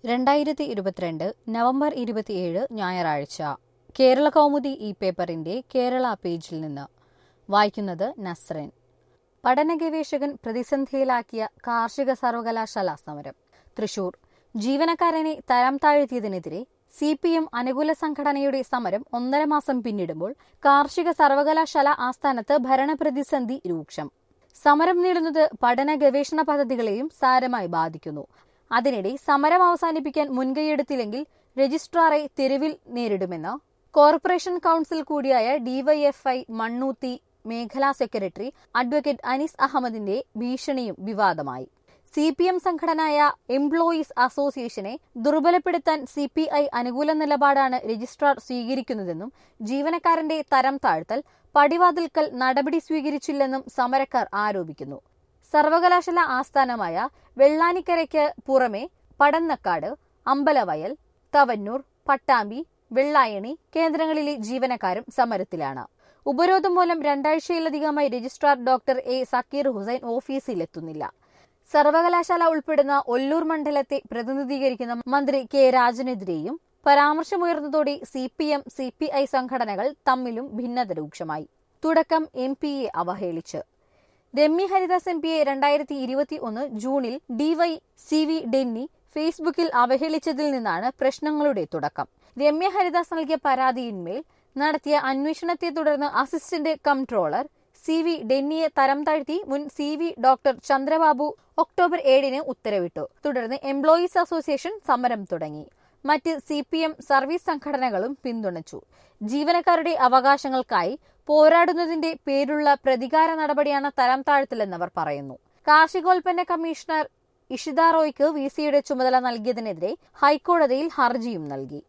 രണ്ടായിരത്തി ഇരുപത്തിരണ്ട് നവംബർ ഇരുപത്തിയേഴ് ഞായറാഴ്ച കേരള കൗമുദി ഈ പേപ്പറിന്റെ കേരള പേജിൽ നിന്ന് വായിക്കുന്നത് നസ്രൻ പഠന ഗവേഷകൻ പ്രതിസന്ധിയിലാക്കിയ കാർഷിക സർവകലാശാല സമരം തൃശൂർ ജീവനക്കാരനെ തരം താഴ്ത്തിയതിനെതിരെ സി പി എം അനുകൂല സംഘടനയുടെ സമരം ഒന്നര മാസം പിന്നിടുമ്പോൾ കാർഷിക സർവകലാശാല ആസ്ഥാനത്ത് ഭരണപ്രതിസന്ധി രൂക്ഷം സമരം നീളുന്നത് പഠന ഗവേഷണ പദ്ധതികളെയും സാരമായി ബാധിക്കുന്നു അതിനിടെ സമരം അവസാനിപ്പിക്കാൻ മുൻകൈയെടുത്തില്ലെങ്കിൽ രജിസ്ട്രാറെ തെരുവിൽ നേരിടുമെന്ന് കോർപ്പറേഷൻ കൌൺസിൽ കൂടിയായ ഡിവൈഎഫ്ഐ മണ്ണൂത്തി മേഖലാ സെക്രട്ടറി അഡ്വക്കേറ്റ് അനീസ് അഹമ്മദിന്റെ ഭീഷണിയും വിവാദമായി സി പി എം സംഘടനയായ എംപ്ലോയീസ് അസോസിയേഷനെ ദുർബലപ്പെടുത്താൻ സി പി ഐ അനുകൂല നിലപാടാണ് രജിസ്ട്രാർ സ്വീകരിക്കുന്നതെന്നും ജീവനക്കാരന്റെ തരം താഴ്ത്തൽ പടിവാതിൽക്കൽ നടപടി സ്വീകരിച്ചില്ലെന്നും സമരക്കാർ ആരോപിക്കുന്നു സർവകലാശാല ആസ്ഥാനമായ വെള്ളാനിക്കരയ്ക്ക് പുറമെ പടന്നക്കാട് അമ്പലവയൽ തവന്നൂർ പട്ടാമ്പി വെള്ളായണി കേന്ദ്രങ്ങളിലെ ജീവനക്കാരും സമരത്തിലാണ് ഉപരോധം മൂലം രണ്ടാഴ്ചയിലധികമായി registrar doctor A Zakir Hussain ഓഫീസിലെത്തുന്നില്ല സർവകലാശാല ഉൾപ്പെടുന്ന ഒല്ലൂർ മണ്ഡലത്തെ പ്രതിനിധീകരിക്കുന്ന മന്ത്രി കെ രാജനെതിരെയും പരാമർശമുയർന്നതോടെ C P M C P I സംഘടനകൾ തമ്മിലും ഭിന്നത രൂക്ഷമായി തുടക്കം എം പിയെ അവഹേളിച്ച് രമ്യ ഹരിദാസ് എം പിയെ രണ്ടായിരത്തി ഇരുപത്തി ഒന്ന് ജൂണിൽ ഡിവൈ സി വി ഡെന്നി ഫേസ്ബുക്കിൽ അവഹേളിച്ചതിൽ നിന്നാണ് പ്രശ്നങ്ങളുടെ തുടക്കം രമ്യ ഹരിദാസ് നൽകിയ പരാതിയിന്മേൽ നടത്തിയ അന്വേഷണത്തെ തുടർന്ന് അസിസ്റ്റന്റ് കംട്രോളർ സി വി ഡെന്നിയെ തരം താഴ്ത്തി മുൻ C V doctor Chandrababu October ഏഴിന് ഉത്തരവിട്ടു തുടർന്ന് എംപ്ലോയീസ് അസോസിയേഷൻ സമരം തുടങ്ങി മറ്റ് സി പി എം സർവീസ് സംഘടനകളും പിന്തുണച്ചു ജീവനക്കാരുടെ അവകാശങ്ങൾക്കായി പോരാടുന്നതിന്റെ പേരുള്ള പ്രതികാര നടപടിയാണ് തരം താഴ്ത്തലെന്നവർ പറയുന്നു കാർഷികോൽപ്പന്ന കമ്മീഷണർ ഇഷിത റോയ്ക്ക് വി സിയുടെ ചുമതല നൽകിയതിനെതിരെ ഹൈക്കോടതിയിൽ ഹർജിയും നൽകി